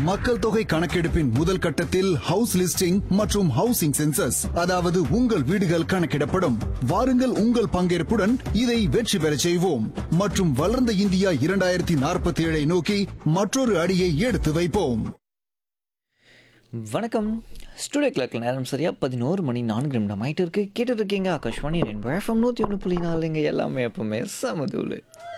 மக்கள் தொகை கணக்கெடுப்பின் முதல் கட்டத்தில் ஹவுஸ் லிஸ்டிங் மற்றும் ஹவுசிங் சென்சஸ் அதாவது உங்கள் வீடுகள் கணக்கிடப்படும் வாருங்கள் உங்கள் பங்கேற்புடன் இதை வெற்றி பெறச் செய்வோம் மற்றும் வளர்ந்த இந்தியா இரண்டாயிரத்தி நாற்பத்தி ஏழை நோக்கி மற்றொரு அடியை எடுத்து வைப்போம் வணக்கம் ஸ்டுடியோ கிளர்க்கில் நேரம் சரியா பதினோரு மணி நான்கு நிமிடம் ஆயிட்டு இருக்கு கேட்டுட்டு இருக்கீங்க ஆகாஷ்வாணி ரெண்டு எஃப்எம் நூற்றி ஒன்று புள்ளி நாலுங்க எல்லாமே எப்பவுமே சமதூள்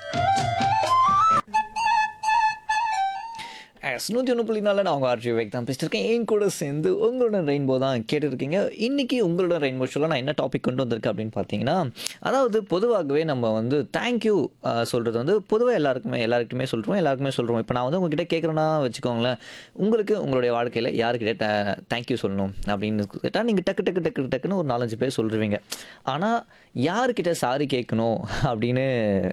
எஸ் நூற்றி ஒன்று புள்ளி நாலில் நான் உங்கள் ஆர்ஜி வேக் தான் பேசிட்டு இருக்கேன் என் கூட சேர்ந்து உங்களோட ரெயின்போ தான் கேட்டுருக்கீங்க இன்றைக்கி உங்களோட ரெயின்போ ஷோவில் நான் என்ன டாபிக் கொண்டு வந்திருக்கேன் அப்படின்னு பார்த்தீங்கன்னா அதாவது பொதுவாகவே நம்ம வந்து தேங்க்யூ சொல்கிறது வந்து பொதுவாக எல்லாருக்குமே எல்லாருக்குமே சொல்கிறோம் எல்லாருக்குமே சொல்கிறோம் இப்போ நான் வந்து உங்ககிட்ட கேட்குறேன்னா வச்சுக்கோங்களேன் உங்களுக்கு உங்களுடைய வாழ்க்கையில் யாருக்கிட்ட தேங்க்யூ சொல்லணும் அப்படின்னு கேட்டால் நீங்கள் டக்கு டக்கு டக்கு டக்குன்னு ஒரு நாலஞ்சு பேர் சொல்லுவீங்க ஆனால் யாருக்கிட்ட சாரி கேட்கணும் அப்படின்னு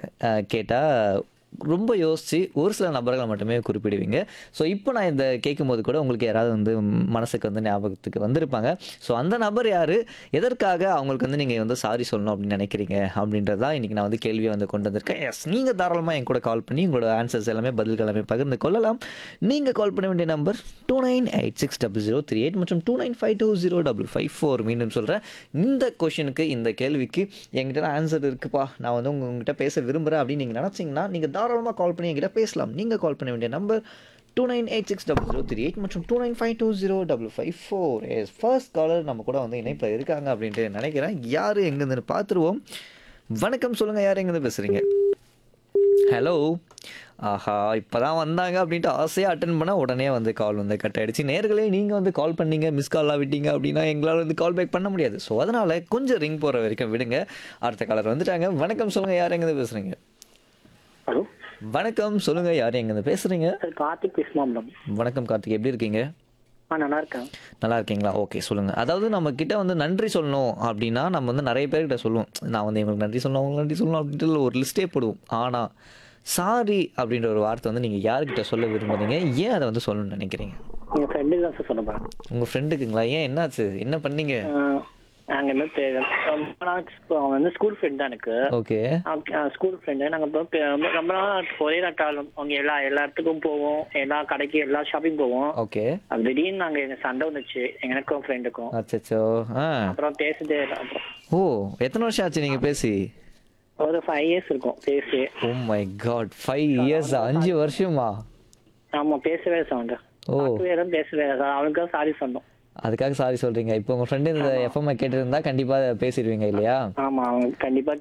கேட்டால் ரொம்ப யோசித்து ஒரு சில நபர்களை மட்டுமே குறிப்பிடுவீங்க ஸோ இப்போ நான் இந்த கேட்கும்போது கூட உங்களுக்கு யாராவது வந்து மனசுக்கு வந்து ஞாபகத்துக்கு வந்திருப்பாங்க ஸோ அந்த நபர் யார் எதற்காக அவங்களுக்கு வந்து நீங்கள் வந்து சாரி சொல்லணும் அப்படின்னு நினைக்கிறீங்க அப்படின்றது தான் இன்றைக்கி நான் வந்து கேள்வியை வந்து கொண்டு வந்திருக்கேன் எஸ் நீங்கள் தாராளமாக என் கூட கால் பண்ணி உங்களோட ஆன்சர்ஸ் எல்லாமே பதில்கள் எல்லாமே பகிர்ந்து கொள்ளலாம் நீங்கள் கால் பண்ண வேண்டிய number two nine eight six double zero three eight மற்றும் two nine five two zero double five four மீண்டும் சொல்கிறேன் இந்த கொஷனுக்கு இந்த கேள்விக்கு என்கிட்ட ஆன்சர் இருக்குப்பா நான் வந்து உங்ககிட்ட பேச விரும்புகிறேன் அப்படின்னு நீங்கள் நினச்சிங்கன்னா நீங்கள் தாராளமாக கால் பண்ணி என்கிட்ட பேசலாம் நீங்கள் கால் பண்ண வேண்டிய number two nine eight six double zero three eight மற்றும் two nine five two zero double five four yes first caller நம்ம கூட வந்து இணைப்பில் இருக்காங்க அப்படின்ட்டு நினைக்கிறேன் யார் எங்கேருந்து பார்த்துருவோம் வணக்கம் சொல்லுங்கள் யார் எங்கேருந்து பேசுகிறீங்க ஹலோ ஆஹா இப்போ தான் வந்தாங்க அப்படின்ட்டு ஆசையாக அட்டன் பண்ணால் உடனே வந்து கால் வந்து கட் ஆகிடுச்சு நேர்களே நீங்கள் வந்து கால் பண்ணீங்க மிஸ் காலாக விட்டீங்க அப்படின்னா எங்களால் வந்து கால் பேக் பண்ண முடியாது ஸோ அதனால் கொஞ்சம் ரிங் போகிற வரைக்கும் விடுங்க அடுத்த காலர் வந்துட்டாங்க வணக்கம் சொல்லுங்கள் யார் எங்கேருந்து பேசுகிறீங்க ஹலோ வணக்கம் சொல்லுங்கள் யார் எங்கேருந்து பேசுகிறீங்க சார் கார்த்திக் பேசுமா மேடம் வணக்கம் கார்த்திக் எப்படி இருக்கீங்க ஆ நல்லா இருக்கேன் நல்லா இருக்கீங்களா ஓகே சொல்லுங்கள் அதாவது நம்ம கிட்ட வந்து நன்றி சொல்லணும் அப்படின்னா நம்ம வந்து நிறைய பேர்கிட்ட சொல்லுவோம் நான் வந்து இவங்களுக்கு நன்றி சொல்லணும் அவங்களுக்கு நன்றி சொல்லணும் அப்படின்ட்டு ஒரு லிஸ்ட்டே போடுவோம் ஆனால் சாரி அப்படின்ற ஒரு வார்த்தை வந்து நீங்கள் யார்கிட்ட சொல்ல விரும்புறீங்க ஏன் அதை வந்து சொல்லணும்னு நினைக்கிறீங்க எங்க ஃப்ரெண்டு தான் சார் சொல்ல போறேன் உங்கள் ஃப்ரெண்டுக்குங்களா ஏன் என்னாச்சு என்ன பண்ணீங்க நாங்கள் என்ன பே- ரொம்ப நாள் அவன் வந்து ஸ்கூல் ஃப்ரெண்ட் தான் எனக்கு ஓகே ஸ்கூல் ஃப்ரெண்டு நாங்கள் இப்போ பே- ரொம்ப- ரொம்ப நாள் ஒரே நாட்டாலும் அவங்க எல்லா எல்லா இடத்துக்கும் போவோம் எல்லா கடைக்கு எல்லா ஷாப்பிங் போவோம் ஓகே அது திடீர்னு நாங்கள் எங்கள் சண்டை வந்துச்சு எனக்கும் ஃப்ரெண்டுக்கும் அச்சச்சோ ஆ அப்புறம் பேசுதே இல்லை அப்புறம் ஓ எத்தனை வருஷம் ஆச்சு நீங்கள் பேசி ஒரு ஃபைவ் இயர்ஸ் இருக்கும் பேசி oh my god five years அஞ்சு வருஷமா ஆமாம் பேசவே இல்லை சவுண்டு ஓ. பார்க்கவே இல்லை பேசவே இல்லை அவனுக்கு சாரி சொன்னோம் அதுக்காக சாரி சொல்கிறீங்க இப்போ உங்கள் ஃப்ரெண்டு இந்த எஃப்எம்ஐ கேட்டிருந்தா கண்டிப்பாக பேசிடுவீங்க இல்லையா ஆமாம் அவங்க கண்டிப்பாக